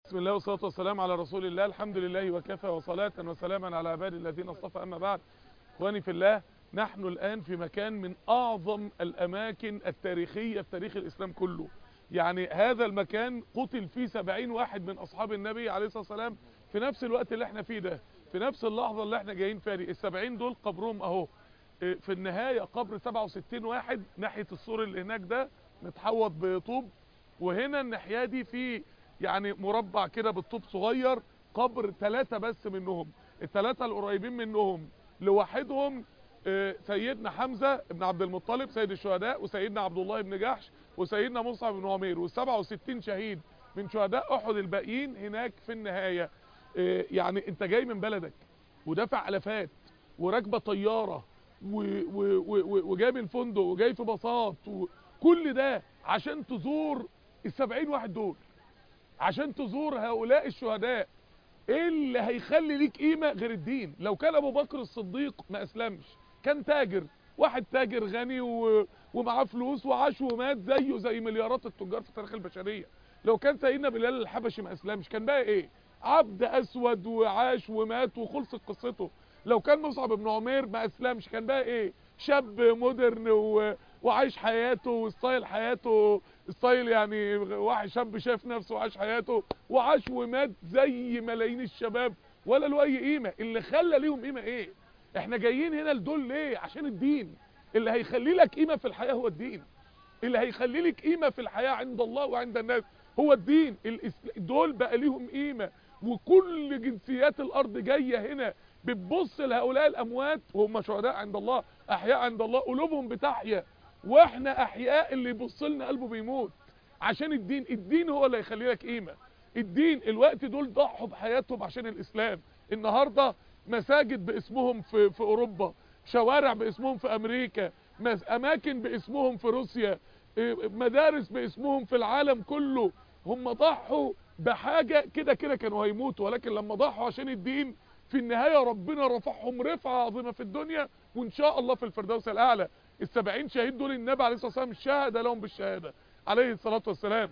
بسم الله والصلاة والسلام على رسول الله الحمد لله وكفى وصلاة وسلاما على عباد الذين اصطفى أما بعد إخواني في الله نحن الآن في مكان من أعظم الأماكن التاريخية في تاريخ الإسلام كله يعني هذا المكان قتل فيه سبعين واحد من أصحاب النبي عليه الصلاة والسلام في نفس الوقت اللي احنا فيه ده في نفس اللحظة اللي احنا جايين فيها دي السبعين دول قبرهم أهو في النهاية قبر 67 واحد ناحية السور اللي هناك ده متحوط بطوب وهنا الناحية دي في يعني مربع كده بالطوب صغير قبر ثلاثة بس منهم الثلاثة القريبين منهم لوحدهم سيدنا حمزة بن عبد المطلب سيد الشهداء وسيدنا عبد الله بن جحش وسيدنا مصعب بن عمير وال67 شهيد من شهداء احد الباقيين هناك في النهاية يعني انت جاي من بلدك ودافع الافات وراكبه طياره وجاي من الفندق وجاي في باصات وكل ده عشان تزور السبعين واحد دول عشان تزور هؤلاء الشهداء ايه اللي هيخلي ليك قيمة غير الدين لو كان ابو بكر الصديق ما اسلمش كان تاجر واحد تاجر غني و... ومعاه فلوس وعاش ومات زيه زي مليارات التجار في تاريخ البشرية لو كان سيدنا بلال الحبشي ما اسلمش كان بقى ايه عبد اسود وعاش ومات وخلصت قصته لو كان مصعب بن عمير ما اسلمش كان بقى ايه شاب مودرن و... وعايش حياته وستايل حياته ستايل يعني واحد شاب شاف نفسه وعاش حياته وعاش ومات زي ملايين الشباب ولا له اي قيمه اللي خلى ليهم قيمه ايه احنا جايين هنا لدول ليه عشان الدين اللي هيخلي لك قيمه في الحياه هو الدين اللي هيخلي لك قيمه في الحياه عند الله وعند الناس هو الدين دول بقى ليهم قيمه وكل جنسيات الارض جايه هنا بتبص لهؤلاء الاموات وهم شهداء عند الله احياء عند الله قلوبهم بتحيا واحنا احياء اللي يبص لنا قلبه بيموت عشان الدين الدين هو اللي هيخلي لك قيمه الدين الوقت دول ضحوا بحياتهم عشان الاسلام النهارده مساجد باسمهم في في اوروبا شوارع باسمهم في امريكا اماكن باسمهم في روسيا مدارس باسمهم في العالم كله هم ضحوا بحاجه كده كده كانوا هيموتوا ولكن لما ضحوا عشان الدين في النهايه ربنا رفعهم رفعه عظيمه في الدنيا وان شاء الله في الفردوس الاعلى السبعين شهيد دول النبي عليه الصلاة والسلام شهد لهم بالشهادة عليه الصلاة والسلام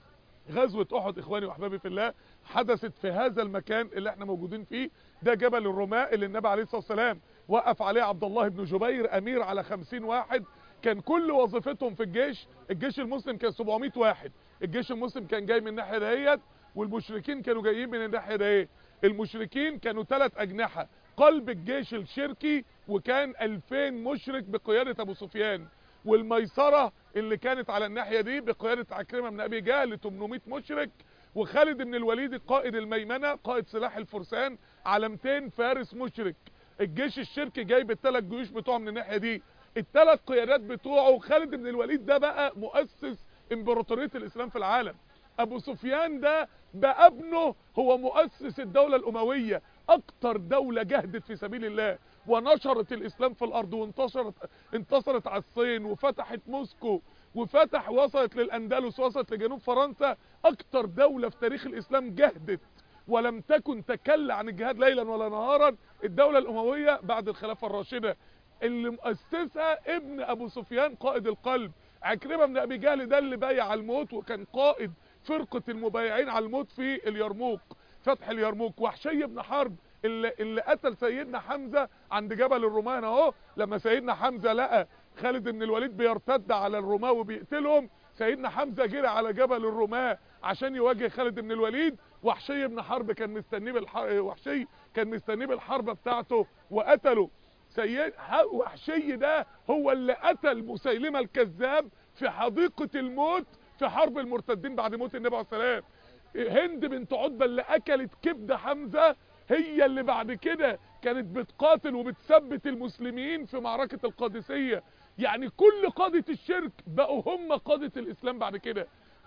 غزوة احد اخواني واحبابي في الله حدثت في هذا المكان اللي احنا موجودين فيه ده جبل الرماء اللي النبي عليه الصلاة والسلام وقف عليه عبد الله بن جبير امير على خمسين واحد كان كل وظيفتهم في الجيش الجيش المسلم كان 700 واحد الجيش المسلم كان جاي من الناحية دهيت والمشركين كانوا جايين من الناحية دهيت المشركين كانوا ثلاث اجنحة قلب الجيش الشركي وكان 2000 مشرك بقيادة ابو سفيان والميسرة اللي كانت على الناحية دي بقيادة عكرمة من ابي جهل 800 مشرك وخالد بن الوليد قائد الميمنة قائد سلاح الفرسان على 200 فارس مشرك الجيش الشركي جايب الثلاث جيوش بتوعه من الناحية دي الثلاث قيادات بتوعه خالد بن الوليد ده بقى مؤسس امبراطورية الاسلام في العالم ابو سفيان ده بقى ابنه هو مؤسس الدولة الاموية اكتر دولة جهدت في سبيل الله ونشرت الاسلام في الارض وانتشرت انتصرت على الصين وفتحت موسكو وفتح وصلت للاندلس وصلت لجنوب فرنسا اكتر دولة في تاريخ الاسلام جهدت ولم تكن تكل عن الجهاد ليلا ولا نهارا الدولة الاموية بعد الخلافة الراشدة اللي مؤسسها ابن ابو سفيان قائد القلب عكرمة بن ابي جهل ده اللي بايع الموت وكان قائد فرقة المبايعين على الموت في اليرموك فتح اليرموك وحشي بن حرب اللي, اللي قتل سيدنا حمزة عند جبل الرومان اهو لما سيدنا حمزة لقى خالد بن الوليد بيرتد على الرومان وبيقتلهم سيدنا حمزة جري على جبل الرومان عشان يواجه خالد بن الوليد وحشي بن حرب كان مستنيه بالحرب وحشي كان مستنيه بالحربة بتاعته وقتله سيد وحشي ده هو اللي قتل مسيلمة الكذاب في حديقة الموت في حرب المرتدين بعد موت النبي عليه السلام هند بنت عتبة اللي اكلت كبد حمزة هي اللي بعد كده كانت بتقاتل وبتثبت المسلمين في معركة القادسية يعني كل قادة الشرك بقوا هم قادة الاسلام بعد كده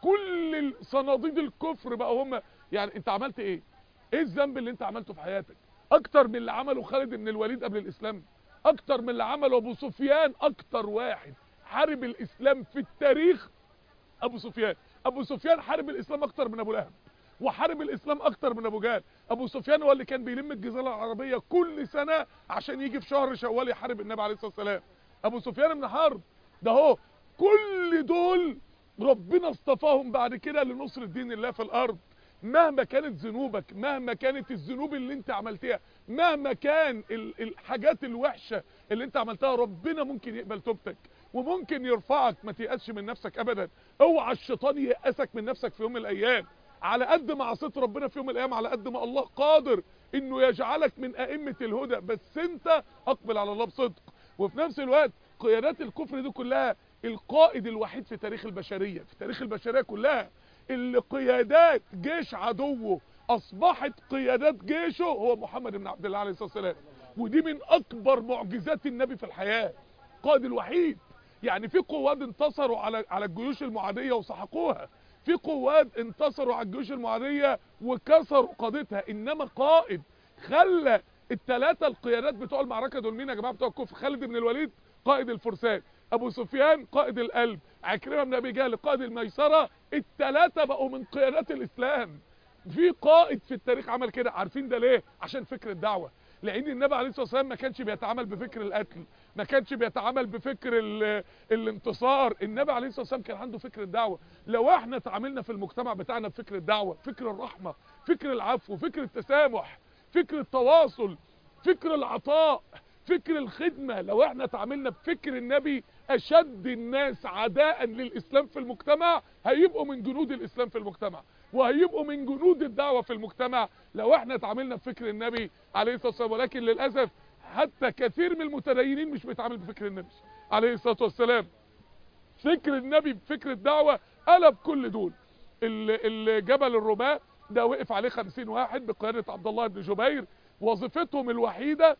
كل صناديد الكفر بقوا هم يعني انت عملت ايه ايه الذنب اللي انت عملته في حياتك اكتر من اللي عمله خالد بن الوليد قبل الاسلام اكتر من اللي عمله ابو سفيان اكتر واحد حارب الاسلام في التاريخ ابو سفيان ابو سفيان حارب الاسلام اكتر من ابو لهب وحارب الاسلام اكتر من ابو جهل ابو سفيان هو اللي كان بيلم الجزيره العربيه كل سنه عشان يجي في شهر شوال يحارب النبي عليه الصلاه والسلام ابو سفيان بن حرب ده هو كل دول ربنا اصطفاهم بعد كده لنصر دين الله في الارض مهما كانت ذنوبك مهما كانت الذنوب اللي انت عملتها مهما كان ال- الحاجات الوحشة اللي انت عملتها ربنا ممكن يقبل توبتك وممكن يرفعك ما تيأسش من نفسك ابدا اوعى الشيطان ييأسك من نفسك في يوم من الايام على قد ما عصيت ربنا في يوم من الايام على قد ما الله قادر انه يجعلك من ائمة الهدى بس انت اقبل على الله بصدق وفي نفس الوقت قيادات الكفر دي كلها القائد الوحيد في تاريخ البشرية في تاريخ البشرية كلها اللي قيادات جيش عدوه اصبحت قيادات جيشه هو محمد بن عبد الله عليه الصلاة والسلام ودي من اكبر معجزات النبي في الحياة القائد الوحيد يعني في قوات انتصروا على على الجيوش المعادية وسحقوها في قوات انتصروا على الجيوش المعادية وكسروا قادتها انما قائد خلى الثلاثة القيادات بتوع المعركة دول مين يا جماعة بتوع الكفر خالد بن الوليد قائد الفرسان ابو سفيان قائد القلب عكرمة بن ابي جهل قائد الميسرة الثلاثة بقوا من قيادات الاسلام في قائد في التاريخ عمل كده عارفين ده ليه عشان فكر الدعوة لان النبي عليه الصلاه والسلام ما كانش بيتعامل بفكر القتل ما كانش بيتعامل بفكر ال- الانتصار النبي عليه الصلاه والسلام كان عنده فكر الدعوه لو احنا تعاملنا في المجتمع بتاعنا بفكر الدعوه فكر الرحمه فكر العفو فكر التسامح فكر التواصل فكر العطاء فكر الخدمه لو احنا تعاملنا بفكر النبي اشد الناس عداء للاسلام في المجتمع هيبقوا من جنود الاسلام في المجتمع وهيبقوا من جنود الدعوة في المجتمع لو احنا اتعاملنا بفكر النبي عليه الصلاة والسلام ولكن للأسف حتى كثير من المتدينين مش بيتعامل بفكر النبي عليه الصلاة والسلام فكر النبي بفكر الدعوة قلب كل دول ال- الجبل الرماة ده وقف عليه خمسين واحد بقيادة عبد الله بن جبير وظيفتهم الوحيدة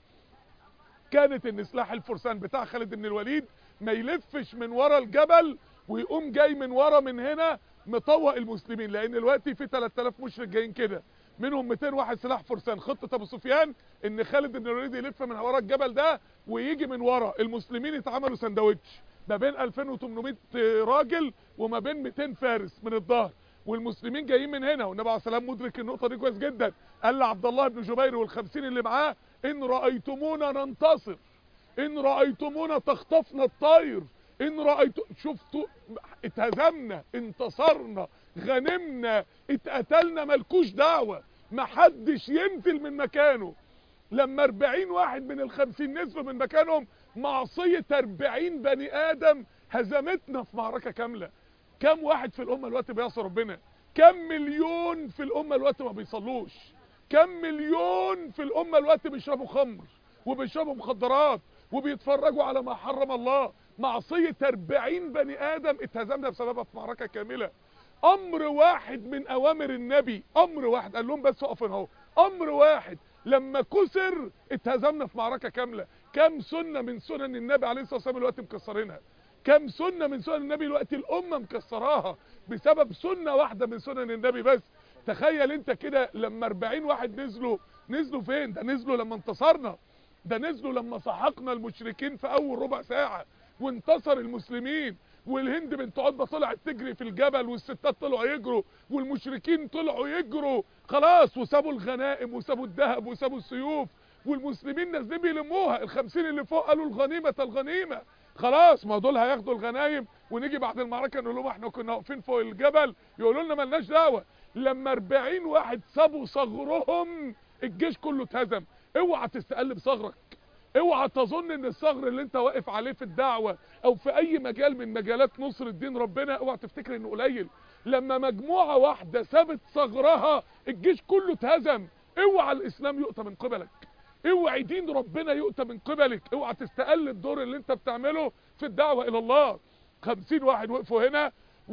كانت ان سلاح الفرسان بتاع خالد بن الوليد ما يلفش من ورا الجبل ويقوم جاي من ورا من هنا مطوق المسلمين لان دلوقتي في 3000 مشرك جايين كده منهم 200 واحد سلاح فرسان خطه ابو سفيان ان خالد بن الوليد يلف من ورا الجبل ده ويجي من ورا المسلمين يتعملوا سندوتش ما بين 2800 راجل وما بين 200 فارس من الظهر والمسلمين جايين من هنا والنبي عليه السلام مدرك النقطه دي كويس جدا قال لعبد الله بن جبير وال50 اللي معاه ان رايتمونا ننتصر ان رايتمونا تخطفنا الطير ان رايت شفتوا اتهزمنا انتصرنا غنمنا اتقتلنا ملكوش دعوه محدش ينزل من مكانه لما 40 واحد من الخمسين نزلوا من مكانهم معصية 40 بني آدم هزمتنا في معركة كاملة كم واحد في الأمة الوقت بيعصي ربنا كم مليون في الأمة الوقت ما بيصلوش كم مليون في الأمة الوقت بيشربوا خمر وبيشربوا مخدرات وبيتفرجوا على ما حرم الله معصية 40 بني آدم اتهزمنا بسببها في معركة كاملة امر واحد من اوامر النبي امر واحد قال لهم بس اقفوا اهو امر واحد لما كسر اتهزمنا في معركة كاملة كم سنة من سنن النبي عليه الصلاة والسلام الوقت مكسرينها كم سنة من سنن النبي الوقت الامة مكسراها بسبب سنة واحدة من سنن النبي بس تخيل انت كده لما 40 واحد نزلوا نزلوا فين ده نزلوا لما انتصرنا ده نزلوا لما سحقنا المشركين في اول ربع ساعة وانتصر المسلمين والهند بنت عتبة طلعت تجري في الجبل والستات طلعوا يجروا والمشركين طلعوا يجروا خلاص وسابوا الغنائم وسابوا الذهب وسابوا السيوف والمسلمين نازلين بيلموها الخمسين اللي فوق قالوا الغنيمة الغنيمة خلاص ما دول هياخدوا الغنايم ونيجي بعد المعركة نقول لهم احنا كنا واقفين فوق الجبل يقولوا لنا ملناش دعوة لما 40 واحد سابوا صغرهم الجيش كله اتهزم اوعى تستقلب صغرك اوعى تظن ان الثغر اللي انت واقف عليه في الدعوة او في اي مجال من مجالات نصر الدين ربنا اوعى تفتكر انه قليل لما مجموعة واحدة سابت ثغرها الجيش كله اتهزم اوعى الاسلام يؤتى من قبلك اوعى دين ربنا يؤتى من قبلك اوعى تستقل الدور اللي انت بتعمله في الدعوة الى الله خمسين واحد وقفوا هنا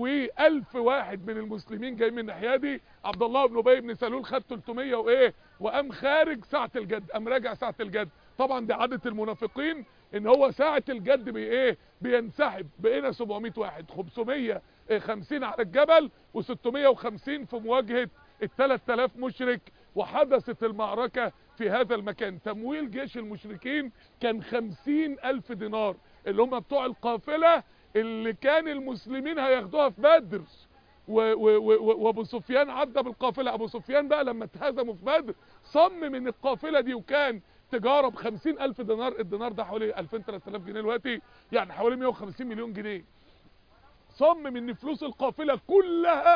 والف واحد من المسلمين جاي من الناحيه دي عبد الله بن ابي بن سلول خد 300 وايه وقام خارج ساعه الجد قام راجع ساعه الجد طبعا دي عاده المنافقين ان هو ساعه الجد بي ايه بينسحب بقينا 700 واحد 550 على الجبل و650 في مواجهه ال 3000 مشرك وحدثت المعركه في هذا المكان تمويل جيش المشركين كان 50 الف دينار اللي هم بتوع القافله اللي كان المسلمين هياخدوها في بدر وابو سفيان عدى بالقافله ابو سفيان بقى لما اتهزموا في بدر صمم ان القافله دي وكان تجاره ب 50000 دينار الدينار ده حوالي 2000 3000 جنيه دلوقتي يعني حوالي 150 مليون جنيه صمم ان فلوس القافله كلها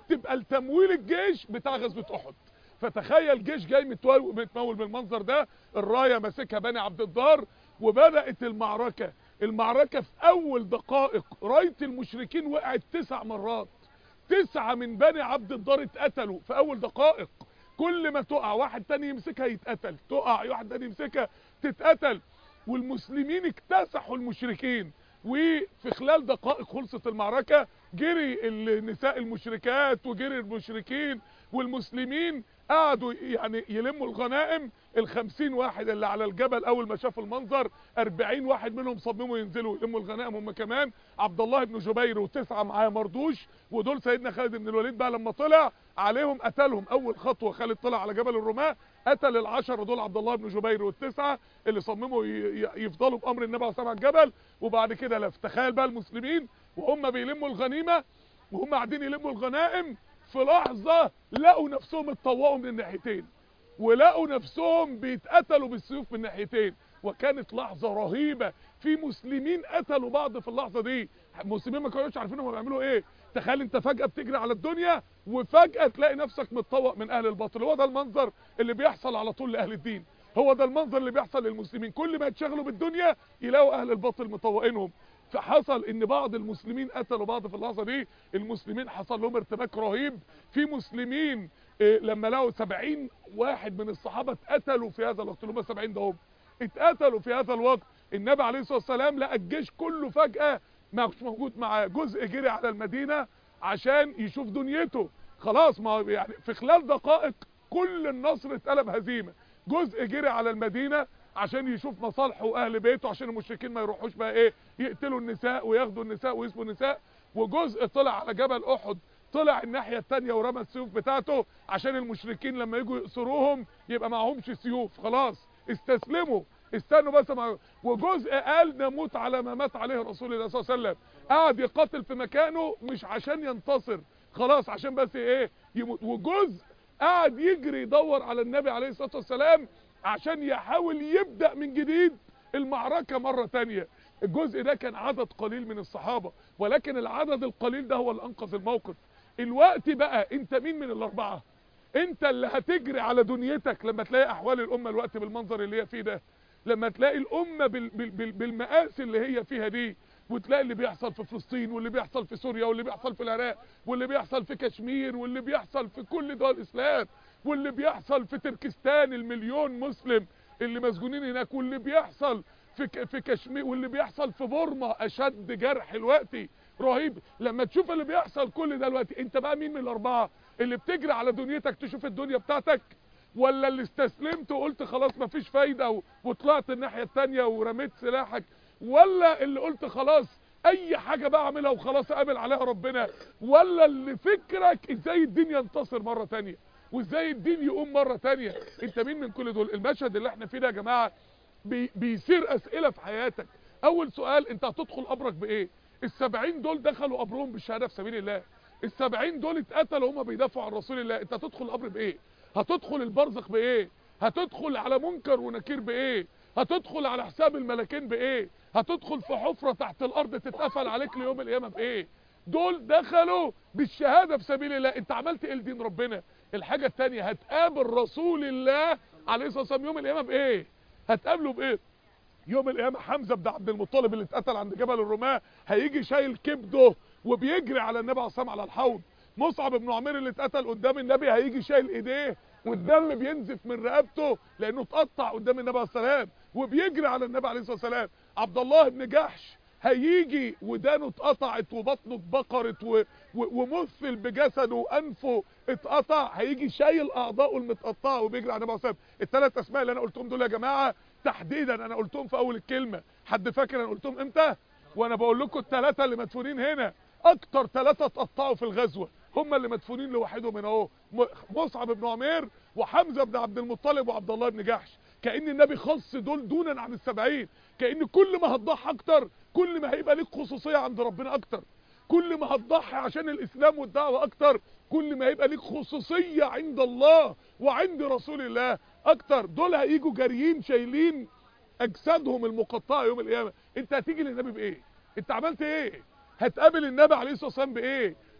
تبقى لتمويل الجيش بتاع غزوه احد فتخيل جيش جاي متمول متمول بالمنظر ده الرايه ماسكها بني عبد الدار وبدات المعركه المعركه في اول دقائق رايه المشركين وقعت تسع مرات تسعه من بني عبد الدار اتقتلوا في اول دقائق كل ما تقع واحد تاني يمسكها يتقتل تقع واحد تاني يمسكها تتقتل والمسلمين اكتسحوا المشركين وفي خلال دقائق خلصت المعركة جري النساء المشركات وجري المشركين والمسلمين قعدوا يعني يلموا الغنائم الخمسين واحد اللي على الجبل اول ما شافوا المنظر اربعين واحد منهم صمموا ينزلوا يلموا الغنائم هم كمان عبد الله بن جبير وتسعة معاه مردوش ودول سيدنا خالد بن الوليد بقى لما طلع عليهم قتلهم اول خطوة خالد طلع على جبل الرماة قتل العشرة دول عبد الله بن جبير والتسعة اللي صمموا يفضلوا بامر النبي عليه الصلاه والسلام على الجبل وبعد كده لف تخيل بقى المسلمين وهم بيلموا الغنيمه وهم قاعدين يلموا الغنائم في لحظه لقوا نفسهم اتطوقوا من الناحيتين ولقوا نفسهم بيتقتلوا بالسيوف من الناحيتين وكانت لحظه رهيبه في مسلمين قتلوا بعض في اللحظه دي المسلمين ما كانوش عارفين هم بيعملوا ايه تخيل انت فجاه بتجري على الدنيا وفجاه تلاقي نفسك متطوق من اهل الباطل هو ده المنظر اللي بيحصل على طول لاهل الدين هو ده المنظر اللي بيحصل للمسلمين كل ما يتشغلوا بالدنيا يلاقوا اهل الباطل مطوقينهم فحصل ان بعض المسلمين قتلوا بعض في اللحظه دي المسلمين حصل لهم ارتباك رهيب في مسلمين إيه لما لقوا 70 واحد من الصحابه اتقتلوا في هذا الوقت اللي هم 70 ده هم اتقتلوا في هذا الوقت النبي عليه الصلاه والسلام لقى الجيش كله فجاه مش موجود معاه جزء جري على المدينه عشان يشوف دنيته خلاص ما يعني في خلال دقائق كل النصر اتقلب هزيمه جزء جري على المدينة عشان يشوف مصالحه واهل بيته عشان المشركين ما يروحوش بقى ايه يقتلوا النساء وياخدوا النساء ويسبوا النساء وجزء طلع على جبل احد طلع الناحية التانية ورمى السيوف بتاعته عشان المشركين لما يجوا يقصروهم يبقى معهمش سيوف خلاص استسلموا استنوا بس مع وجزء قال نموت على ما مات عليه رسول الله صلى الله عليه وسلم قعد يقاتل في مكانه مش عشان ينتصر خلاص عشان بس ايه يموت وجزء قعد يجري يدور على النبي عليه الصلاة والسلام عشان يحاول يبدأ من جديد المعركة مرة تانية الجزء ده كان عدد قليل من الصحابة ولكن العدد القليل ده هو اللي انقذ الموقف الوقت بقى انت مين من الاربعة انت اللي هتجري على دنيتك لما تلاقي احوال الامة الوقت بالمنظر اللي هي فيه ده لما تلاقي الامة بال بال بال بالمآسي اللي هي فيها دي وتلاقي اللي بيحصل في فلسطين واللي بيحصل في سوريا واللي بيحصل في العراق واللي بيحصل في كشمير واللي بيحصل في كل دول الاسلام واللي بيحصل في تركستان المليون مسلم اللي مسجونين هناك واللي بيحصل في في كشمير واللي بيحصل في بورما اشد جرح دلوقتي رهيب لما تشوف اللي بيحصل كل ده دلوقتي انت بقى مين من الاربعه اللي بتجري على دنيتك تشوف الدنيا بتاعتك ولا اللي استسلمت وقلت خلاص مفيش فايده وطلعت الناحيه الثانيه ورميت سلاحك ولا اللي قلت خلاص اي حاجة بقى اعملها وخلاص اقابل عليها ربنا ولا اللي فكرك ازاي الدين ينتصر مرة تانية وازاي الدين يقوم مرة تانية انت مين من كل دول المشهد اللي احنا فيه ده يا جماعة بي بيصير اسئلة في حياتك اول سؤال انت هتدخل قبرك بايه السبعين دول دخلوا قبرهم بالشهادة في سبيل الله السبعين دول اتقتلوا هما بيدافعوا عن رسول الله انت هتدخل القبر بايه هتدخل البرزخ بايه هتدخل على منكر ونكير بايه هتدخل على حساب الملكين بايه هتدخل في حفرة تحت الارض تتقفل عليك ليوم القيامة بايه دول دخلوا بالشهادة في سبيل الله انت عملت ايه لدين ربنا الحاجة التانية هتقابل رسول الله عليه الصلاة والسلام يوم القيامة بايه هتقابله بايه يوم القيامة حمزة بن عبد المطلب اللي اتقتل عند جبل الرماة هيجي شايل كبده وبيجري على النبي عليه الصلاة على الحوض مصعب بن عمير اللي اتقتل قدام النبي هيجي شايل ايديه والدم بينزف من رقبته لانه اتقطع قدام النبي عليه السلام وبيجري على النبي عليه الصلاه والسلام عبد الله بن جحش هيجي ودانه اتقطعت وبطنه اتبقرت و... و... ومثل بجسده وانفه اتقطع هيجي شايل اعضائه المتقطعه وبيجري على النبي عليه الصلاه والسلام الثلاث اسماء اللي انا قلتهم دول يا جماعه تحديدا انا قلتهم في اول الكلمه حد فاكر انا قلتهم امتى وانا بقول لكم الثلاثه اللي مدفونين هنا اكتر ثلاثه اتقطعوا في الغزوه هم اللي مدفونين لوحدهم هنا اهو مصعب بن عمير وحمزه بن عبد المطلب وعبد الله بن جحش كأن النبي خص دول دونا عن السبعين كأن كل ما هتضحي اكتر كل ما هيبقى ليك خصوصية عند ربنا اكتر كل ما هتضحي عشان الاسلام والدعوة اكتر كل ما هيبقى ليك خصوصية عند الله وعند رسول الله اكتر دول هيجوا جاريين شايلين اجسادهم المقطعة يوم القيامة انت هتيجي للنبي بايه انت عملت ايه هتقابل النبي عليه الصلاة والسلام بايه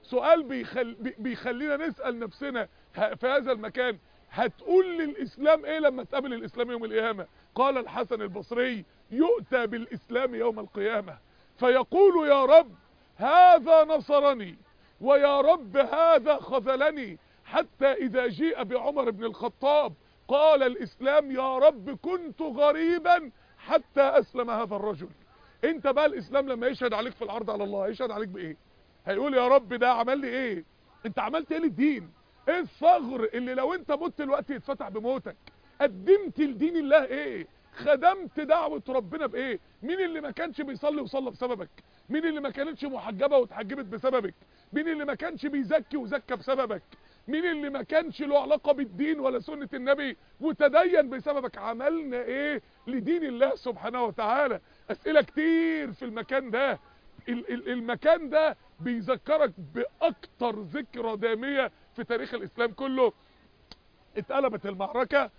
سؤال بيخل... بي- بيخلينا نسأل نفسنا ه- في هذا المكان هتقول للإسلام ايه لما تقابل الإسلام يوم القيامة قال الحسن البصري يؤتى بالإسلام يوم القيامة فيقول يا رب هذا نصرني ويا رب هذا خذلني حتى إذا جيء بعمر بن الخطاب قال الإسلام يا رب كنت غريبا حتى أسلم هذا الرجل انت بقى الإسلام لما يشهد عليك في العرض على الله يشهد عليك بإيه هيقول يا رب ده عمل لي ايه انت عملت ايه للدين ايه الثغر اللي لو انت مت الوقت يتفتح بموتك قدمت لدين الله ايه خدمت دعوة ربنا بايه مين اللي ما كانش بيصلي وصلى بسببك مين اللي ما كانتش محجبة واتحجبت بسببك مين اللي ما كانش بيزكي وزكى بسببك مين اللي ما كانش له علاقة بالدين ولا سنة النبي وتدين بسببك عملنا ايه لدين الله سبحانه وتعالى اسئلة كتير في المكان ده ال- ال- المكان ده بيذكرك باكتر ذكرى دامية في تاريخ الاسلام كله اتقلبت المعركة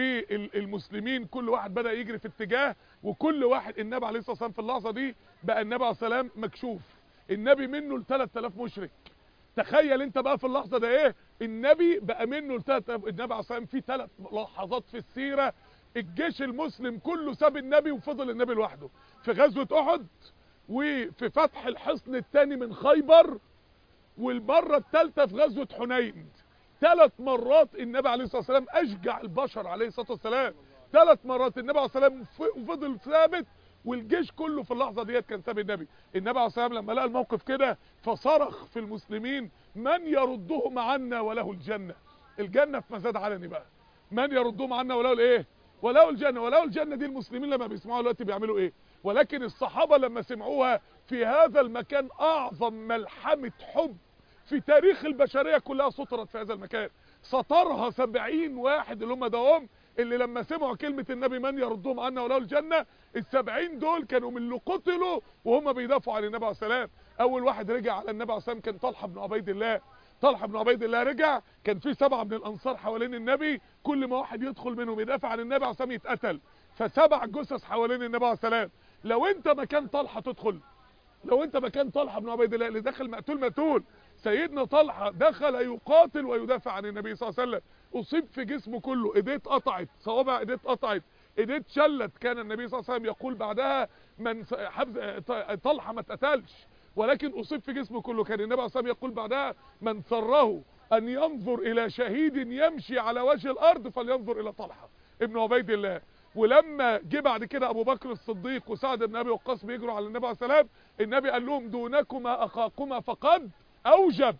والمسلمين كل واحد بدأ يجري في اتجاه وكل واحد النبي عليه الصلاة والسلام في اللحظة دي بقى النبي عليه الصلاة والسلام مكشوف النبي منه ل 3000 مشرك تخيل انت بقى في اللحظة ده ايه النبي بقى منه ل 3000 النبي عليه الصلاة والسلام في ثلاث لحظات في السيرة الجيش المسلم كله ساب النبي وفضل النبي لوحده في غزوة احد وفي فتح الحصن الثاني من خيبر والمرة الثالثة في غزوة حنين ثلاث مرات النبي عليه الصلاة والسلام أشجع البشر عليه الصلاة والسلام ثلاث مرات النبي عليه الصلاة والسلام ف- فضل ثابت والجيش كله في اللحظة ديت كان ساب النبي النبي عليه الصلاة والسلام لما لقى الموقف كده فصرخ في المسلمين من يردهم عنا وله الجنة الجنة في مزاد علني بقى من يردهم عنا وله الايه وله الجنة وله الجنة دي المسلمين لما بيسمعوها دلوقتي بيعملوا ايه ولكن الصحابة لما سمعوها في هذا المكان اعظم ملحمة حب في تاريخ البشرية كلها سطرت في هذا المكان سطرها سبعين واحد اللي هم دوام اللي لما سمعوا كلمة النبي من يردهم عنا وله الجنة السبعين دول كانوا من اللي قتلوا وهم بيدافعوا عن النبي عليه السلام اول واحد رجع على النبي عليه السلام كان طلحة بن عبيد الله طلحة بن عبيد الله رجع كان في سبعة من الانصار حوالين النبي كل ما واحد يدخل منهم يدافع عن النبي عليه السلام يتقتل فسبع جثث حوالين النبي عليه السلام لو انت مكان طلحة تدخل لو انت مكان طلحة بن عبيد الله اللي دخل مقتول مقتول سيدنا طلحة دخل يقاتل ويدافع عن النبي صلى الله عليه وسلم اصيب في جسمه كله ايديه اتقطعت صوابع ايديه اتقطعت ايديه اتشلت كان النبي صلى الله عليه وسلم يقول بعدها من س- حبز طلحة ما اتقتلش ولكن اصيب في جسمه كله كان النبي صلى الله عليه وسلم يقول بعدها من سره ان ينظر الى شهيد يمشي على وجه الارض فلينظر الى طلحة ابن عبيد الله ولما جه بعد كده ابو بكر الصديق وسعد بن ابي وقاص بيجروا على النبي عليه السلام النبي قال لهم دونكما اخاكما فقد اوجب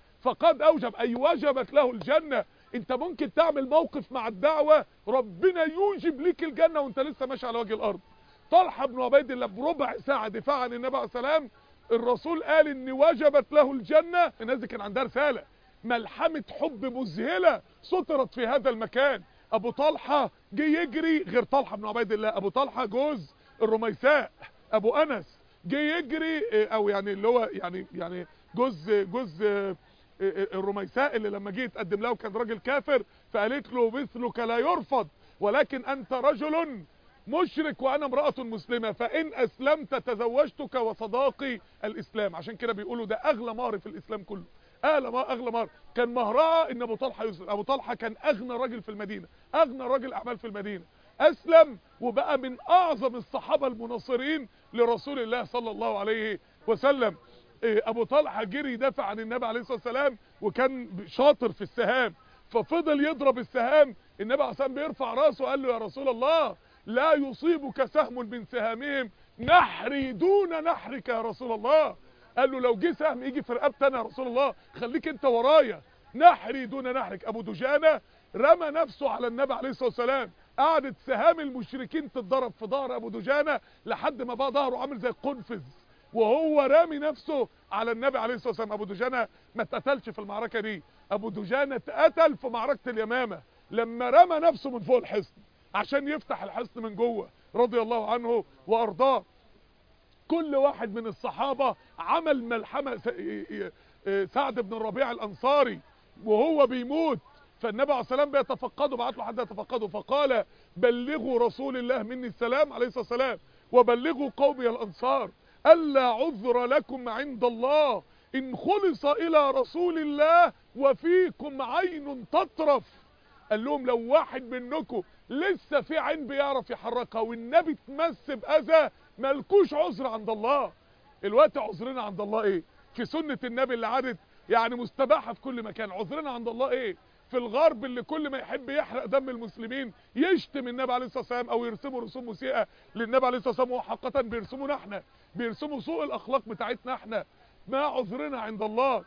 فقد اوجب اي وجبت له الجنة انت ممكن تعمل موقف مع الدعوة ربنا يوجب ليك الجنة وانت لسه ماشي على وجه الارض طلحة بن عبيد الله بربع ساعة دفاع عن النبي عليه السلام الرسول قال ان وجبت له الجنة الناس دي كان عندها رسالة ملحمة حب مذهلة سطرت في هذا المكان ابو طلحة جه يجري غير طلحة بن عبيد الله ابو طلحة جوز الرميساء ابو انس جه يجري اه، او يعني اللي هو يعني يعني جوز جوز اه، اه، الرميساء اللي لما جه يتقدم له كان راجل كافر فقالت له مثلك لا يرفض ولكن انت رجل مشرك وانا امرأة مسلمة فان اسلمت تزوجتك وصداقي الاسلام عشان كده بيقولوا ده اغلى مهر في الاسلام كله اغلى مهر اغلى مهر كان مهرها ان ابو طلحه يسلم ابو طلحه كان اغنى راجل في المدينه اغنى راجل اعمال في المدينه اسلم وبقى من اعظم الصحابه المناصرين لرسول الله صلى الله عليه وسلم إيه، ابو طلحه جري يدافع عن النبي عليه الصلاه والسلام وكان شاطر في السهام ففضل يضرب السهام النبي عليه الصلاه والسلام بيرفع راسه قال له يا رسول الله لا يصيبك سهم من سهامهم نحري دون نحرك يا رسول الله قال له لو جه سهم يجي في رقبتي انا يا رسول الله خليك انت ورايا نحري دون نحرك ابو دجانه رمى نفسه على النبي عليه الصلاه والسلام قعدت سهام المشركين تتضرب في ظهر ابو دجانه لحد ما بقى ظهره عامل زي القنفذ وهو رامي نفسه على النبي عليه الصلاه والسلام ابو دجانه ما اتقتلش في المعركه دي ابو دجانه اتقتل في معركه اليمامه لما رمى نفسه من فوق الحصن عشان يفتح الحصن من جوه رضي الله عنه وارضاه كل واحد من الصحابة عمل ملحمة س- ي- ي- سعد بن الربيع الأنصاري وهو بيموت فالنبي عليه السلام بيتفقده بعت له حد يتفقده فقال بلغوا رسول الله مني السلام عليه الصلاة والسلام وبلغوا قومي الأنصار ألا عذر لكم عند الله ان خلص الى رسول الله وفيكم عين تطرف قال لهم لو واحد منكم لسه في عين بيعرف يحركها والنبي اتمس باذى ملكوش عذر عند الله الوقت عذرنا عند الله ايه في سنة النبي اللي عادت يعني مستباحة في كل مكان عذرنا عند الله ايه في الغرب اللي كل ما يحب يحرق دم المسلمين يشتم النبي عليه الصلاه والسلام او يرسموا رسوم مسيئه للنبي عليه الصلاه والسلام وحقيقه بيرسمونا احنا بيرسموا سوء الاخلاق بتاعتنا احنا ما عذرنا عند الله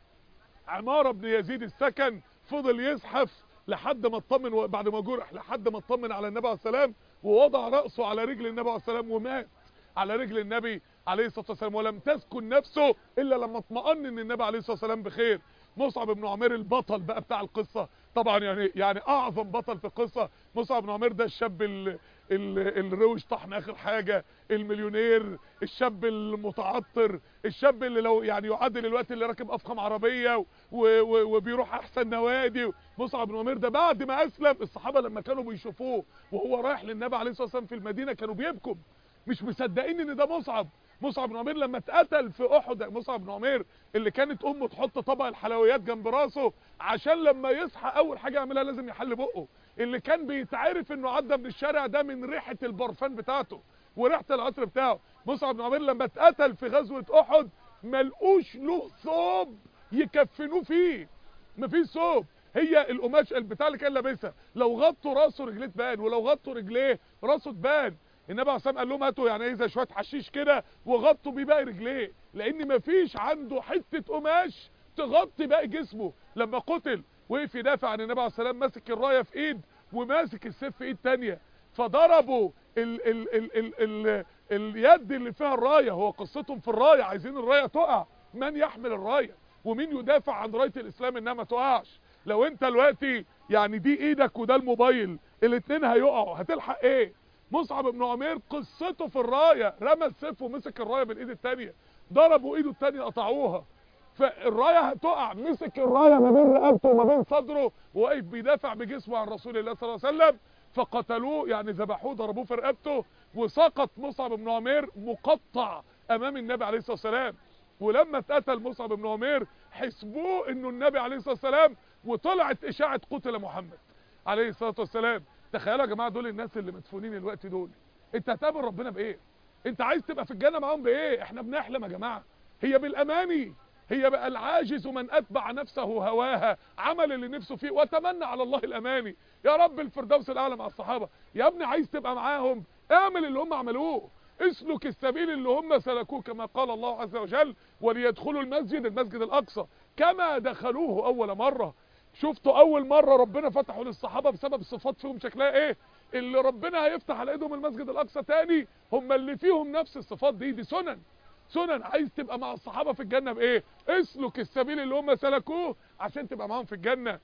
عمارة بن يزيد السكن فضل يزحف لحد ما اطمن بعد ما جرح لحد ما اطمن على النبي عليه السلام ووضع رأسه على رجل النبي عليه السلام ومات على رجل النبي عليه الصلاة والسلام ولم تسكن نفسه إلا لما اطمأن ان النبي عليه الصلاة والسلام بخير مصعب بن عمير البطل بقى بتاع القصة طبعا يعني يعني اعظم بطل في القصة مصعب بن عمير ده الشاب ال ال الروش طحن اخر حاجة المليونير الشاب المتعطر الشاب اللي لو يعني يعدل الوقت اللي راكب افخم عربية و و وبيروح احسن نوادي مصعب بن عمير ده بعد ما اسلم الصحابة لما كانوا بيشوفوه وهو رايح للنبي عليه الصلاة والسلام في المدينة كانوا بيبكوا مش مصدقين ان ده مصعب مصعب بن عمير لما اتقتل في احد مصعب بن عمير اللي كانت امه تحط طبق الحلويات جنب راسه عشان لما يصحى اول حاجه يعملها لازم يحل بقه اللي كان بيتعرف انه عدى من الشارع ده من ريحه البرفان بتاعته وريحه العطر بتاعه مصعب بن عمير لما اتقتل في غزوه احد ملقوش له ثوب يكفنوه فيه مفيش ثوب هي القماش البتاع اللي كان لابسها لو غطوا راسه رجليه تبان ولو غطوا رجليه راسه تبان النبي عليه الصلاه قال لهم هاتوا يعني ايه زي شويه حشيش كده وغطوا بيه باقي رجليه لان مفيش عنده حته قماش تغطي باقي جسمه لما قتل وقف يدافع عن النبي عليه الصلاه ماسك الرايه في ايد وماسك السيف في ايد تانية فضربوا ال ال ال ال ال اليد اللي فيها الرايه هو قصتهم في الرايه عايزين الرايه تقع من يحمل الرايه ومين يدافع عن رايه الاسلام انها ما تقعش لو انت دلوقتي يعني دي ايدك وده الموبايل الاثنين هيقعوا هتلحق ايه مصعب بن عمير قصته في الرايه رمى السيف ومسك الرايه بالايد الثانيه ضربوا ايده الثانيه قطعوها فالرايه هتقع مسك الرايه ما بين رقبته وما بين صدره وواقف بيدافع بجسمه عن رسول الله صلى الله عليه وسلم فقتلوه يعني ذبحوه ضربوه في رقبته وسقط مصعب بن عمير مقطع امام النبي عليه الصلاه والسلام ولما اتقتل مصعب بن عمير حسبوه انه النبي عليه الصلاه والسلام وطلعت اشاعه قتل محمد عليه الصلاه والسلام تخيلوا يا جماعه دول الناس اللي مدفونين الوقت دول انت هتقابل ربنا بايه انت عايز تبقى في الجنه معاهم بايه احنا بنحلم يا جماعه هي بالاماني هي بقى العاجز من اتبع نفسه هواها عمل اللي نفسه فيه وتمنى على الله الاماني يا رب الفردوس الاعلى مع الصحابه يا ابني عايز تبقى معاهم اعمل اللي هم عملوه اسلك السبيل اللي هم سلكوه كما قال الله عز وجل وليدخلوا المسجد المسجد الاقصى كما دخلوه اول مره شفتوا اول مره ربنا فتحوا للصحابه بسبب صفات فيهم شكلها ايه اللي ربنا هيفتح على ايدهم المسجد الاقصى تاني هم اللي فيهم نفس الصفات دي دي سنن سنن عايز تبقى مع الصحابه في الجنه بايه اسلك السبيل اللي هم سلكوه عشان تبقى معاهم في الجنه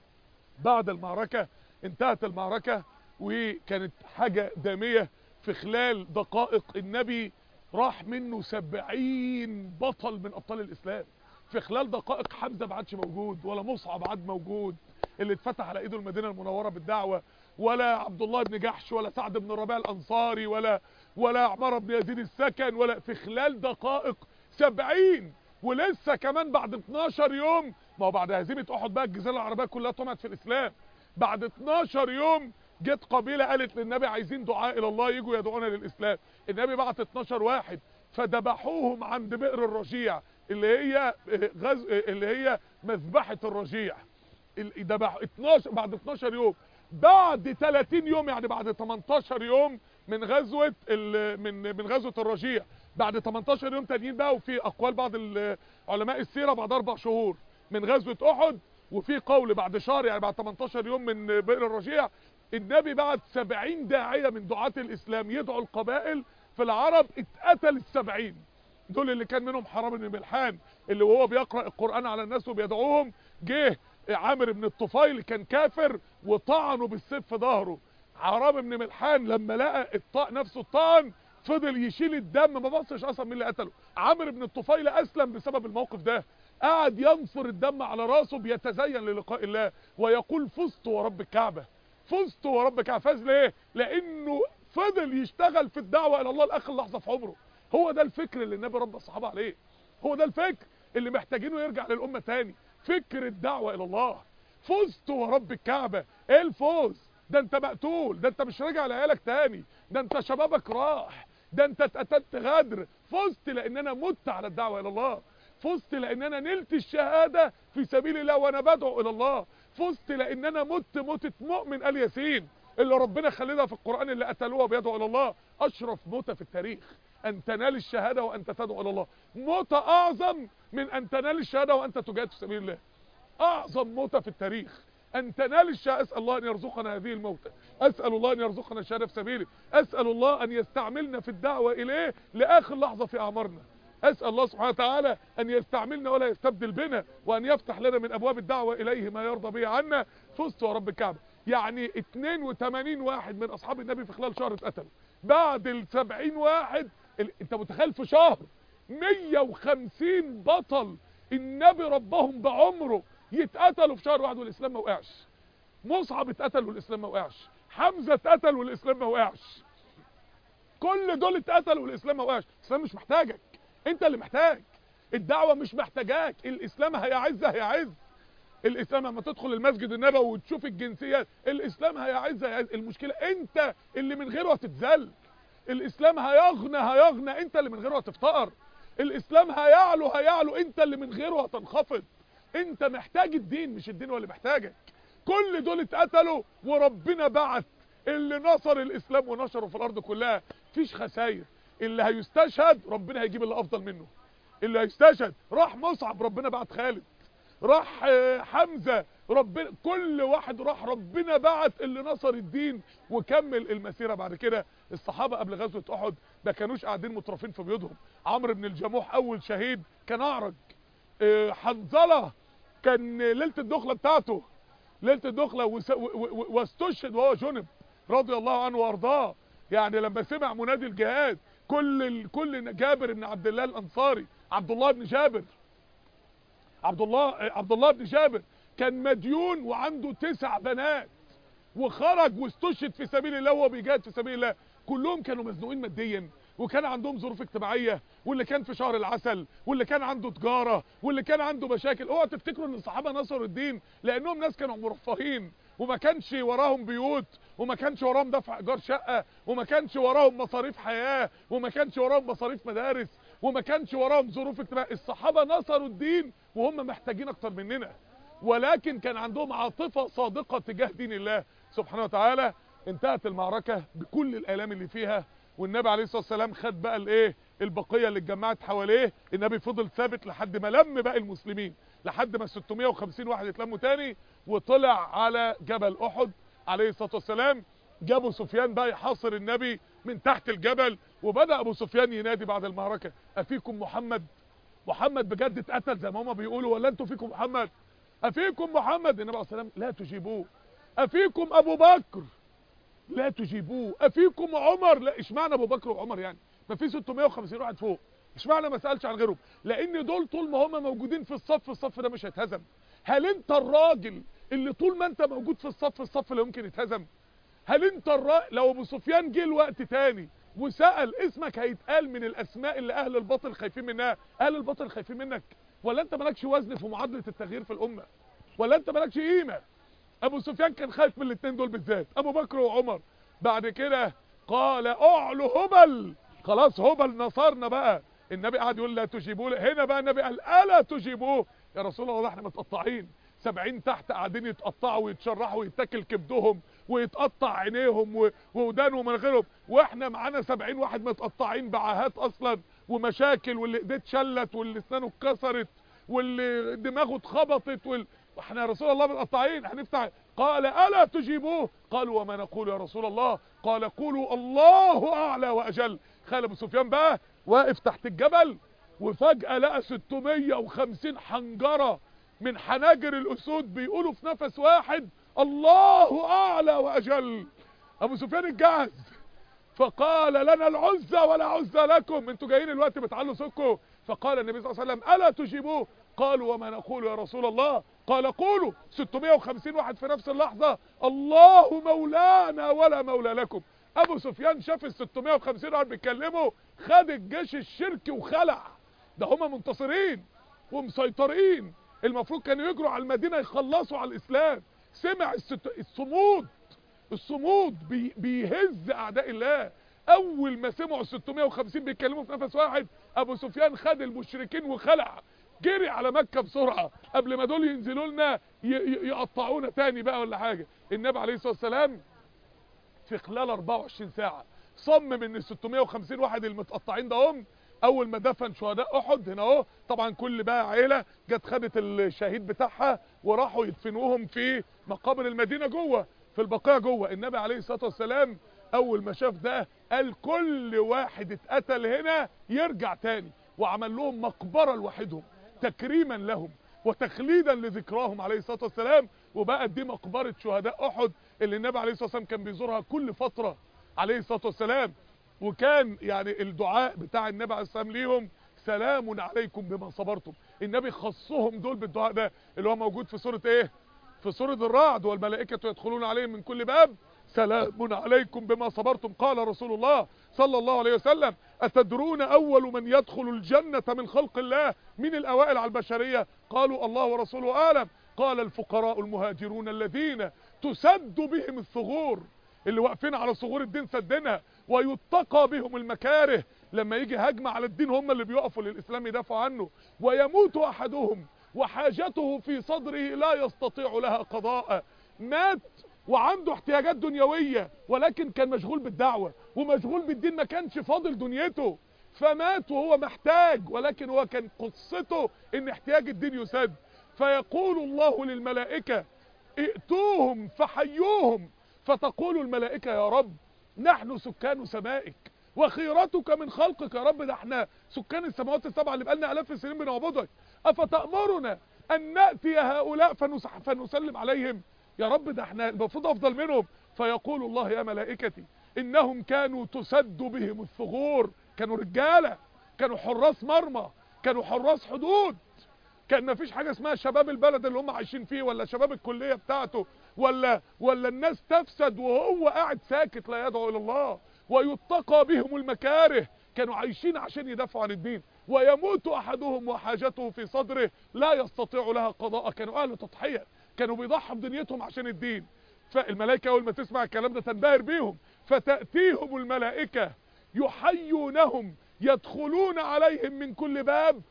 بعد المعركه انتهت المعركه وكانت حاجه داميه في خلال دقائق النبي راح منه سبعين بطل من ابطال الاسلام في خلال دقائق حمزه ما عادش موجود ولا مصعب عاد موجود اللي اتفتح على ايده المدينه المنوره بالدعوه ولا عبد الله بن جحش ولا سعد بن الربيع الانصاري ولا ولا عمار بن يزيد السكن ولا في خلال دقائق سبعين ولسه كمان بعد 12 يوم ما هو بعد هزيمه احد بقى الجزيره العربيه كلها طمعت في الاسلام بعد 12 يوم جت قبيله قالت للنبي عايزين دعاء الى الله يجوا يدعونا للاسلام النبي بعت 12 واحد فذبحوهم عند بئر الرجيع اللي هي غز... اللي هي مذبحه الرجيع ذبح 12 بعد 12 يوم بعد 30 يوم يعني بعد 18 يوم من غزوه ال... من من غزوه الرجيع بعد 18 يوم تانيين بقى وفي اقوال بعض علماء السيره بعد اربع شهور من غزوه احد وفي قول بعد شهر يعني بعد 18 يوم من بئر الرجيع النبي بعت 70 داعيه من دعاة الاسلام يدعوا القبائل في العرب اتقتل السبعين دول اللي كان منهم حرام بن ملحان اللي وهو بيقرأ القرآن على الناس وبيدعوهم جه عامر بن الطفيل كان كافر وطعنه بالسيف في ظهره حرام بن ملحان لما لقى الطاق نفسه الطعن فضل يشيل الدم ما بصش اصلا مين اللي قتله عامر بن الطفيل اسلم بسبب الموقف ده قعد ينصر الدم على راسه بيتزين للقاء الله ويقول فزت ورب الكعبه فزت ورب الكعبه فاز ليه لانه فضل يشتغل في الدعوه الى الله لاخر لحظه في عمره هو ده الفكر اللي النبي رب الصحابه عليه هو ده الفكر اللي محتاجينه يرجع للامه تاني فكر الدعوه الى الله فزت ورب الكعبه ايه الفوز ده انت مقتول ده انت مش راجع لعيالك تاني ده انت شبابك راح ده انت اتقتلت غدر فزت لان انا مت على الدعوه الى الله فزت لان انا نلت الشهاده في سبيل الله وانا بدعو الى الله فزت لان انا مت موتة مؤمن ال ياسين اللي ربنا خلدها في القرآن اللي قتلوها بيدعو الى الله اشرف موتة في التاريخ ان تنال الشهادة وانت تدعو الى الله موتة اعظم من ان تنال الشهادة وانت تجاهد في سبيل الله اعظم موتة في التاريخ ان تنال الشهادة اسأل الله ان يرزقنا هذه الموتة اسأل الله ان يرزقنا الشهادة في سبيله اسأل الله ان يستعملنا في الدعوة اليه لاخر لحظة في اعمارنا اسأل الله سبحانه وتعالى ان يستعملنا ولا يستبدل بنا وان يفتح لنا من ابواب الدعوة اليه ما يرضى به عنا فزت ورب الكعبة يعني 82 واحد من اصحاب النبي في خلال شهر اتقتلوا بعد ال 70 واحد ال... انت متخيل في شهر 150 بطل النبي ربهم بعمره يتقتلوا في شهر واحد والاسلام ما وقعش مصعب اتقتل والاسلام ما وقعش حمزه اتقتل والاسلام ما وقعش كل دول اتقتلوا والاسلام ما وقعش الاسلام مش محتاجك انت اللي محتاج الدعوه مش محتاجاك الاسلام هيعز هيعز الاسلام لما تدخل المسجد النبوي وتشوف الجنسيات الاسلام هيعز هيعز المشكله انت اللي من غيره هتتذل الاسلام هيغنى هيغنى انت اللي من غيره هتفتقر الاسلام هيعلو هيعلو انت اللي من غيره هتنخفض انت محتاج الدين مش الدين هو اللي محتاجك كل دول اتقتلوا وربنا بعت اللي نصر الاسلام ونشره في الارض كلها مفيش خساير اللي هيستشهد ربنا هيجيب اللي افضل منه اللي هيستشهد راح مصعب ربنا بعت خالد راح حمزة ربنا كل واحد راح ربنا بعت اللي نصر الدين وكمل المسيرة بعد كده الصحابة قبل غزوة احد ما كانوش قاعدين مترفين في بيوتهم عمرو بن الجموح اول شهيد كان اعرج حنظلة كان ليلة الدخلة بتاعته ليلة الدخلة واستشهد وهو جنب رضي الله عنه وارضاه يعني لما سمع منادي الجهاد كل كل جابر بن عبد الله الانصاري عبد الله بن جابر عبد الله عبد الله بن جابر كان مديون وعنده تسع بنات وخرج واستشهد في سبيل الله وهو بيجاهد في سبيل الله كلهم كانوا مزنوقين ماديا وكان عندهم ظروف اجتماعيه واللي كان في شهر العسل واللي كان عنده تجاره واللي كان عنده مشاكل اوعوا تفتكروا ان الصحابه نصروا الدين لانهم ناس كانوا مرفهين وما كانش وراهم بيوت وما كانش وراهم دفع ايجار شقه وما كانش وراهم مصاريف حياه وما كانش وراهم مصاريف مدارس وما كانش وراهم ظروف اجتماعيه الصحابه نصروا الدين وهم محتاجين اكتر مننا ولكن كان عندهم عاطفه صادقه تجاه دين الله سبحانه وتعالى انتهت المعركه بكل الالام اللي فيها والنبي عليه الصلاه والسلام خد بقى الايه البقيه اللي اتجمعت حواليه النبي فضل ثابت لحد ما لم باقي المسلمين لحد ما 650 واحد اتلموا تاني وطلع على جبل احد عليه الصلاه والسلام جابوا سفيان بقى يحاصر النبي من تحت الجبل وبدا ابو سفيان ينادي بعد المعركه افيكم محمد محمد بجد اتقتل زي ما هم بيقولوا ولا انتوا فيكم محمد افيكم محمد النبي عليه الصلاه والسلام لا تجيبوه افيكم ابو بكر لا تجيبوه افيكم عمر لا اشمعنى ابو بكر وعمر يعني ما في 650 واحد فوق اشمعنى ما سالش عن غيرهم لان دول طول ما هم موجودين في الصف الصف ده مش هيتهزم هل انت الراجل اللي طول ما انت موجود في الصف الصف لا يمكن يتهزم هل انت الراجل لو ابو سفيان جه الوقت تاني وسال اسمك هيتقال من الاسماء اللي اهل الباطل خايفين منها اهل الباطل خايفين منك ولا انت مالكش وزن في معادله التغيير في الامه ولا انت مالكش قيمه ابو سفيان كان خايف من الاثنين دول بالذات ابو بكر وعمر بعد كده قال اعلو هبل خلاص هبل نصرنا بقى النبي قعد يقول لا تجيبوه هنا بقى النبي قال الا تجيبوه يا رسول الله احنا متقطعين سبعين تحت قاعدين يتقطعوا ويتشرحوا ويتاكل كبدهم ويتقطع عينيهم وودانهم ومناخيرهم واحنا معانا سبعين واحد متقطعين بعاهات اصلا ومشاكل واللي ايديه اتشلت واللي اسنانه اتكسرت واللي دماغه اتخبطت وال... احنا يا رسول الله متقطعين هنفتح قال الا تجيبوه قالوا وما نقول يا رسول الله قال قولوا الله اعلى واجل خالد ابو سفيان بقى واقف تحت الجبل وفجأة لقى 650 حنجرة من حناجر الاسود بيقولوا في نفس واحد الله اعلى واجل ابو سفيان اتجهز فقال لنا العزة ولا عزة لكم انتوا جايين الوقت بتعلوا سكوا فقال النبي صلى الله عليه وسلم الا تجيبوه قالوا وما نقول يا رسول الله قال قولوا 650 واحد في نفس اللحظة الله مولانا ولا مولى لكم ابو سفيان شاف ال 650 واحد بيتكلموا خد الجيش الشركي وخلع ده هما منتصرين ومسيطرين المفروض كانوا يجروا على المدينة يخلصوا على الاسلام سمع الست... الصمود الصمود بي... بيهز اعداء الله اول ما سمعوا 650 بيتكلموا في نفس واحد ابو سفيان خد المشركين وخلع جري على مكة بسرعة قبل ما دول ينزلوا لنا ي... ي... يقطعونا تاني بقى ولا حاجة النبي عليه الصلاة والسلام في خلال 24 ساعة صمم ان ال 650 واحد المتقطعين ده هم اول ما دفن شهداء احد هنا اهو طبعا كل بقى عيله جت خدت الشهيد بتاعها وراحوا يدفنوهم في مقابر المدينه جوه في البقيع جوه النبي عليه الصلاه والسلام اول ما شاف ده قال كل واحد اتقتل هنا يرجع تاني وعمل لهم مقبره لوحدهم تكريما لهم وتخليدا لذكراهم عليه الصلاه والسلام وبقت دي مقبره شهداء احد اللي النبي عليه الصلاه والسلام كان بيزورها كل فتره عليه الصلاه والسلام وكان يعني الدعاء بتاع النبي عليه الصلاه والسلام ليهم سلام عليكم بما صبرتم النبي خصهم دول بالدعاء ده اللي هو موجود في سوره ايه في سوره الرعد والملائكه يدخلون عليهم من كل باب سلام عليكم بما صبرتم قال رسول الله صلى الله عليه وسلم أتدرون أول من يدخل الجنة من خلق الله من الأوائل على البشرية قالوا الله ورسوله أعلم قال الفقراء المهاجرون الذين تسد بهم الثغور اللي واقفين على ثغور الدين سدنا ويتقى بهم المكاره لما يجي هجمة على الدين هم اللي بيقفوا للإسلام يدافعوا عنه ويموت أحدهم وحاجته في صدره لا يستطيع لها قضاء مات وعنده احتياجات دنيوية ولكن كان مشغول بالدعوة ومشغول بالدين ما كانش فاضل دنيته فمات وهو محتاج ولكن هو كان قصته ان احتياج الدين يسد فيقول الله للملائكة ائتوهم فحيوهم فتقول الملائكة يا رب نحن سكان سمائك وخيرتك من خلقك يا رب ده احنا سكان السماوات السبعة اللي بقالنا الاف السنين بنعبدك افتأمرنا ان نأتي هؤلاء فنس... فنسلم عليهم يا رب ده احنا المفروض افضل منهم فيقول الله يا ملائكتي انهم كانوا تسد بهم الثغور كانوا رجالة كانوا حراس مرمى كانوا حراس حدود كان مفيش حاجة اسمها شباب البلد اللي هم عايشين فيه ولا شباب الكلية بتاعته ولا ولا الناس تفسد وهو قاعد ساكت لا يدعو الى الله ويتقى بهم المكاره كانوا عايشين عشان يدافعوا عن الدين ويموت احدهم وحاجته في صدره لا يستطيع لها قضاء كانوا اهل تضحية كانوا بيضحوا بدنيتهم عشان الدين فالملائكة اول ما تسمع الكلام ده تنبهر بيهم فتأتيهم الملائكة يحيونهم يدخلون عليهم من كل باب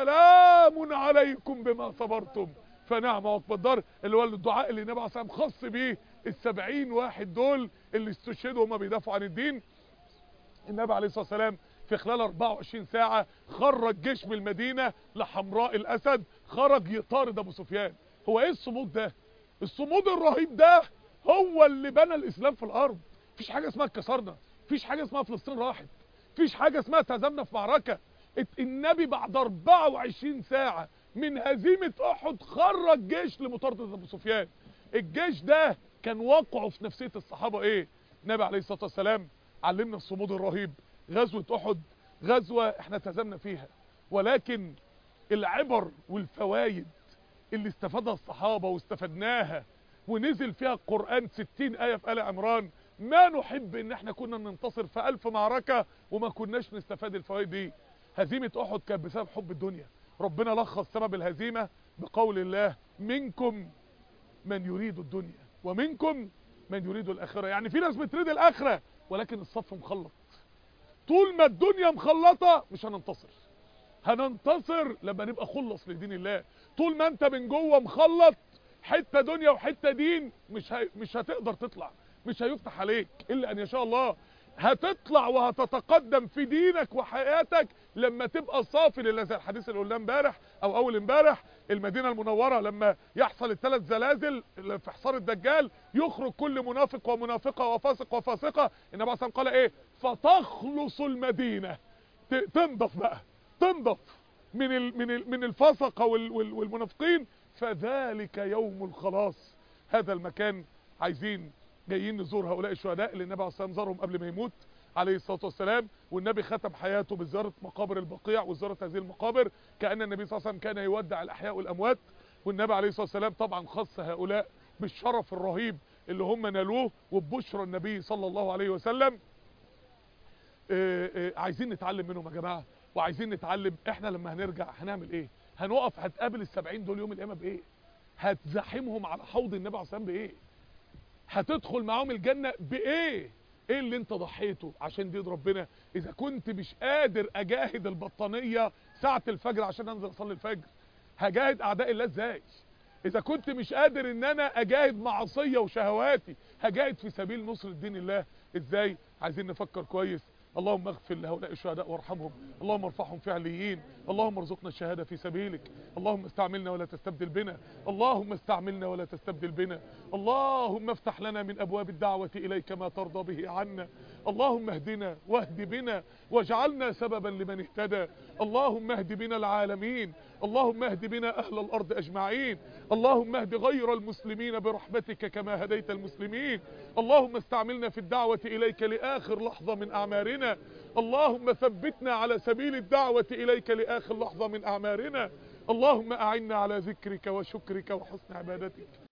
سلام عليكم بما صبرتم فنعم عقب الدار اللي هو الدعاء اللي النبي عليه الصلاه والسلام خص بيه السبعين واحد دول اللي استشهدوا وهم بيدافعوا عن الدين النبي عليه الصلاه والسلام في خلال 24 ساعه خرج جيش من المدينه لحمراء الاسد خرج يطارد ابو سفيان هو ايه الصمود ده الصمود الرهيب ده هو اللي بنى الاسلام في الارض مفيش حاجه اسمها اتكسرنا مفيش حاجه اسمها فلسطين راحت مفيش حاجه اسمها اتهزمنا في معركه النبي بعد 24 ساعه من هزيمة احد خرج جيش لمطاردة ابو سفيان الجيش ده كان واقعه في نفسية الصحابة ايه النبي عليه الصلاة والسلام علمنا الصمود الرهيب غزوة احد غزوة احنا تزمنا فيها ولكن العبر والفوايد اللي استفادها الصحابة واستفدناها ونزل فيها القرآن 60 آية في آل عمران ما نحب ان احنا كنا ننتصر في ألف معركة وما كناش نستفاد الفوائد دي هزيمة احد كانت بسبب حب الدنيا ربنا لخص سبب الهزيمة بقول الله منكم من يريد الدنيا ومنكم من يريد الآخرة يعني في ناس بتريد الآخرة ولكن الصف مخلط طول ما الدنيا مخلطة مش هننتصر هننتصر لما نبقى خلص لدين الله طول ما انت من جوه مخلط حتة دنيا وحتة دين مش ه... مش هتقدر تطلع مش هيفتح عليك الا ان يشاء الله هتطلع وهتتقدم في دينك وحياتك لما تبقى صافي لله زي الحديث اللي قلناه امبارح او اول امبارح المدينه المنوره لما يحصل الثلاث زلازل في حصار الدجال يخرج كل منافق ومنافقه وفاسق وفاسقه النبي عليه الصلاه قال ايه فتخلص المدينه تنضف بقى تنضف من ال من ال من الفسقه والمنافقين فذلك يوم الخلاص هذا المكان عايزين جايين نزور هؤلاء الشهداء اللي النبي عليه الصلاه والسلام زارهم قبل ما يموت عليه الصلاه والسلام والنبي ختم حياته بزياره مقابر البقيع وزياره هذه المقابر كان النبي صلى الله عليه وسلم كان يودع الاحياء والاموات والنبي عليه الصلاه والسلام طبعا خص هؤلاء بالشرف الرهيب اللي هم نالوه وببشرى النبي صلى الله عليه وسلم آآ آآ عايزين نتعلم منهم يا جماعه وعايزين نتعلم احنا لما هنرجع هنعمل ايه هنقف هتقابل السبعين دول يوم القيامه بايه هتزاحمهم على حوض النبي عليه الصلاه والسلام بايه هتدخل معاهم الجنه بايه ايه اللي انت ضحيته عشان دين ربنا اذا كنت مش قادر اجاهد البطانيه ساعه الفجر عشان انزل اصلي الفجر هجاهد اعداء الله ازاي اذا كنت مش قادر ان انا اجاهد معصيه وشهواتي هجاهد في سبيل نصر دين الله ازاي عايزين نفكر كويس اللهم اغفر لهؤلاء الشهداء وارحمهم اللهم ارفعهم في عليين اللهم ارزقنا الشهاده في سبيلك اللهم استعملنا ولا تستبدل بنا اللهم استعملنا ولا تستبدل بنا اللهم افتح لنا من ابواب الدعوه اليك ما ترضى به عنا اللهم اهدنا واهد بنا واجعلنا سببا لمن اهتدى اللهم اهد بنا العالمين اللهم اهد بنا اهل الارض اجمعين اللهم اهد غير المسلمين برحمتك كما هديت المسلمين اللهم استعملنا في الدعوه اليك لاخر لحظه من اعمارنا اللهم ثبتنا على سبيل الدعوة إليك لآخر لحظة من أعمارنا اللهم أعنا على ذكرك وشكرك وحسن عبادتك